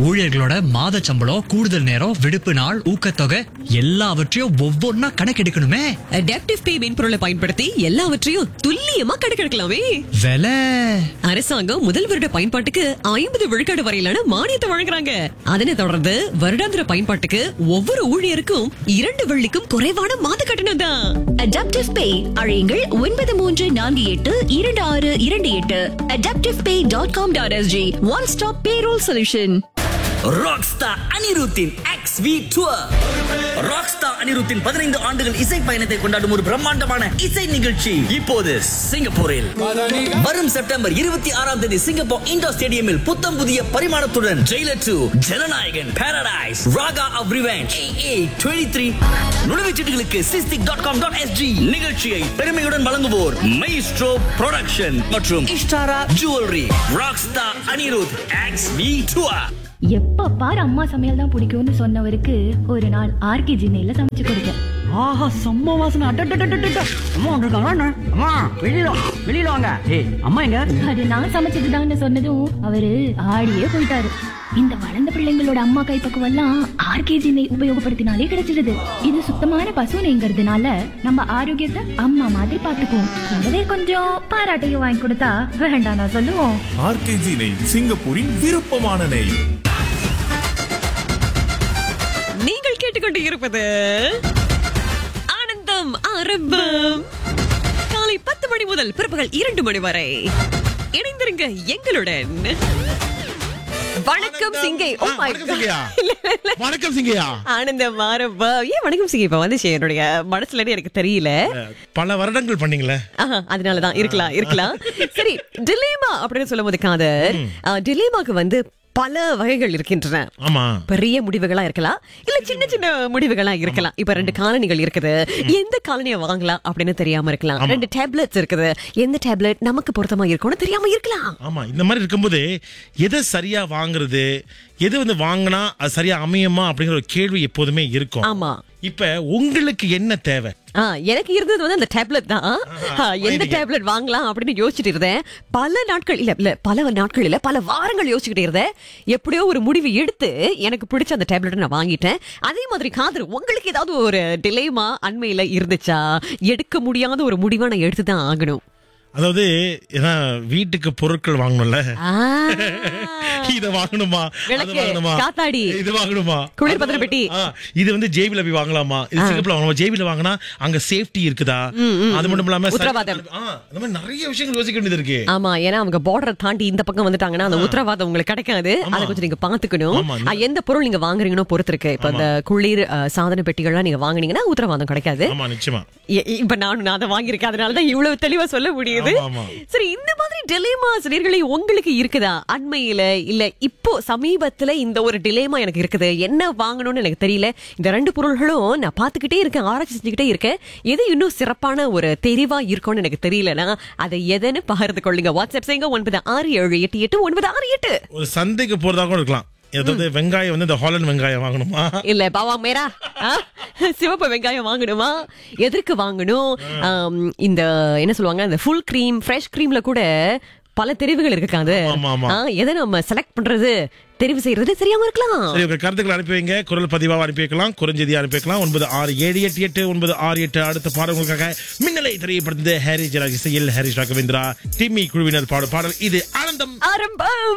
ஊழியர்களோட மாத சம்பளம் கூடுதல் நேரம் விடுப்பு நாள் ஊக்கத்தொகை எல்லாவற்றையும் ஒவ்வொன்னா கணக்கெடுக்கணுமே அடாப்டிவ் பே மென்பொருளை பயன்படுத்தி எல்லாவற்றையும் துல்லியமா கணக்கெடுக்கலாமே விலை அரசாங்கம் முதல் வருட பயன்பாட்டுக்கு ஐம்பது விழுக்காடு வரையிலான மானியத்தை வழங்குறாங்க அதனைத் தொடர்ந்து வருடாந்திர பயன்பாட்டுக்கு ஒவ்வொரு ஊழியருக்கும் இரண்டு வெள்ளிக்கும் குறைவான மாத கட்டணம் தான் அடாப்டிவ் பே அழையுங்கள் ஒன்பது மூன்று நான்கு எட்டு இரண்டு ஆறு இரண்டு எட்டு adaptive pay dot com dot SG one stop payroll solution rockstar அனிருத்தின் எக்ஸ் வி டூர் ராக்ஸ்டார் அனிருத்தின் பதினைந்து ஆண்டுகள் இசை பயணத்தை கொண்டாடும் ஒரு பிரம்மாண்டமான இசை நிகழ்ச்சி இப்போது சிங்கப்பூரில் வரும் செப்டம்பர் இருபத்தி ஆறாம் தேதி சிங்கப்பூர் இண்டோர் ஸ்டேடியமில் புத்தம் புதிய பரிமாணத்துடன் jailer to Jananayagan paradise raga of revenge A twenty three நுழைவுச்சீட்டுகளுக்கு SISTIC dot com dot SG நிகழ்ச்சியை பெருமையுடன் வழங்குவோர் மைஸ்ட்ரோ ப்ரொடக்ஷன் மற்றும் Ishtaara jewellery rockstar Anirudh X V tour எப்ப பாரு அம்மா சமையல் தான் பிடிக்கும்னு சொன்னவருக்கு ஒரு நாள் ஆர்கே ஜின்னையில சமைச்சு கொடுத்தேன் ஆஹா செம்ம வாசனை அட்டட்டட்டட்டட்ட அம்மா வந்திருக்காங்க அண்ணா. அம்மா வெளியில வா, வெளியில வாங்க ஏய் அம்மா எங்க அது நான் சமைச்சதுதான்னு சொன்னதும் அவரு ஆடியே போயிட்டாரு இந்த வளர்ந்த பிள்ளைங்களோட அம்மா கைப்பக்குவம் எல்லாம் ஆர்கேஜி நெய் உபயோகப்படுத்தினாலே கிடைச்சிடுது இது சுத்தமான பசு நெய்ங்கிறதுனால நம்ம ஆரோக்கியத்தை அம்மா மாதிரி பாத்துக்குவோம் கூடவே கொஞ்சம் பாராட்டையும் வாங்கி கொடுத்தா வேண்டாம் நான் சொல்லுவோம் ஆர்கேஜி நெய் சிங்கப்பூரின் விருப்பமான நெய் நீங்கள் கேட்டுக்கொண்டு இருப்பது ஆனந்தம் ஆரம்பம் காலை பத்து மணி முதல் பிற்பகல் இரண்டு மணி வரை இணைந்திருங்க எங்களுடன் வணக்கம் சிங்கை Oh my வணக்கம் God. சிங்கையா இல்ல, இல்ல. வணக்கம் சிங்கையா ஆனந்தம் ஆரம்பம் ஏன் வணக்கம் சிங்கை இப்ப வந்துச்சு என்னுடைய மனசுல எனக்கு தெரியல பல வருடங்கள் பண்ணீங்களே ஆஹா, அதனாலதான் இருக்கலாம் இருக்கலாம் சரி டிலேமா அப்படின்னு சொல்லும் போது காதர் டிலேமாக்கு வந்து பல வகைகள் இருக்கின்றன ஆமா பெரிய முடிவுகளா இருக்கலாம் இல்ல சின்ன சின்ன முடிவுகளா இருக்கலாம் இப்ப ரெண்டு காலனிகள் இருக்குது எந்த காலனியை வாங்கலாம் அப்படின்னு தெரியாம இருக்கலாம் ஆமா. ரெண்டு டேப்லெட்ஸ் இருக்குது எந்த டேப்லெட் நமக்கு பொருத்தமா இருக்கும்னு தெரியாம இருக்கலாம் ஆமா இந்த மாதிரி இருக்கும்போது எதை சரியா வாங்குறது எது வந்து வாங்கினா அது சரியா அமையுமா அப்படிங்கிற ஒரு கேள்வி எப்போதுமே இருக்கும் ஆமா இப்ப உங்களுக்கு என்ன தேவை ஆ, எனக்கு இருந்தது வந்து அந்த டேப்லெட் தான் ஆ, எந்த டேப்லெட் வாங்கலாம் அப்படின்னு யோசிச்சுட்டு இருந்தேன் பல நாட்கள் இல்ல இல்ல பல நாட்கள் இல்ல பல வாரங்கள் யோசிச்சுக்கிட்டு இருந்தேன் எப்படியோ ஒரு முடிவு எடுத்து எனக்கு பிடிச்ச அந்த டேப்லெட்டை நான் வாங்கிட்டேன் அதே மாதிரி காதல் உங்களுக்கு ஏதாவது ஒரு டிலேமா அண்மையில இருந்துச்சா எடுக்க முடியாத ஒரு முடிவை நான் எடுத்து தான் ஆகணும் அதாவது ஏன்னா வீட்டுக்கு பொருட்கள் வாங்கணும்ல ஆ. இத வாங்கணுமா அது விளக்கு, வாங்கணுமா காத்தாடி. இது வாங்கணுமா குளிர்பதன பெட்டி. ஆ, இது வந்து ஜேபில போய் வாங்கலாமா இது சிங்கப்பூர்ல வாங்கலாமா ஜேபில வாங்கினா அங்க சேஃப்டி இருக்குதா அது மட்டும் இல்லாம சரி- உத்தரவாதம். ஆ, அந்த மாதிரி நிறைய விஷயங்கள் யோசிக்க வேண்டியது இருக்கு ஆமா ஏன்னா அவங்க பார்டரை தாண்டி இந்த பக்கம் வந்துட்டாங்கன்னா அந்த உத்தரவாதம் உங்களுக்கு கிடைக்காது அதை கொஞ்சம் நீங்க பாத்துக்கணும் ஆமா. ஆ, எந்த பொருள் நீங்க வாங்குறீங்கன்னு பொறுத்து இருக்கு இப்ப இந்த குளிர் ஆ, சாதன பெட்டிகள்லாம் நீங்க வாங்குனீங்கன்னா உத்தரவாதம் கிடைக்காது ஆமா நிச்சயமா இ- இப்ப நான் நான் அதை வாங்கியிருக்கேன் அதனாலதான் இவ்வளவு தெளிவா சொல்ல முடியுது ஆமா, ஆமா. சரி இந்த மாதிரி டிலேமா சிலர்களை உங்களுக்கு இருக்குதா அண்மையில இல்ல இப்போ சமீபத்துல இந்த ஒரு டிலேமா எனக்கு இருக்குது என்ன வாங்கணும்னு எனக்கு தெரியல இந்த ரெண்டு பொருள்களும் நான் பாத்துக்கிட்டே இருக்கேன் ஆராய்ச்சி செஞ்சுக்கிட்டே இருக்கேன் எது இன்னும் சிறப்பான ஒரு தெரிவா இருக்கும்னு எனக்கு தெரியலனா அதை எதன்னு பகிர்ந்து கொள்ளுங்க வாட்ஸ்அப் செய்யுங்க ஒன்பது ஆறு ஏழு எட்டு எட்டு ஒன்பது ஆறு எட்டு ஒரு சந்தைக்கு போறதா கூட இருக்கலாம் ஏதாவது வெங்காயம் வந்து இந்த ஹாலண்ட் வெங்காயம் வாங்கணுமா இல்ல பாவா மேரா ஆ? சிவப்பு வெங்காயம் வாங்கணுமா எதற்கு வாங்கணும் ஆம், இந்த என்ன சொல்லுவாங்க இந்த ஃபுல் கிரீம் ஃப்ரெஷ் கிரீம்ல கூட பல தெரிவுகள் இருக்காது ஆமா, ஆமா. எதை நம்ம செலக்ட் பண்றது தெரிவு செய்யறது தெரியாம இருக்கலாம் சரி உங்க கருத்துக்களை அனுப்பி வைங்க குரல் பதிவாக அனுப்பி வைக்கலாம் குறைஞ்சதியா அனுப்பி வைக்கலாம் ஒன்பது ஆறு ஏழு எட்டு எட்டு ஒன்பது ஆறு எட்டு அடுத்த பாடல் உங்களுக்காக மின்னலை தெரியப்படுத்த ஹாரி ஜராஜ் இசையில் ஹாரிஸ் ராகவேந்திரா டிம்மி குழுவினர் பாடும் பாடல் இது ஆனந்தம் ஆரம்பம்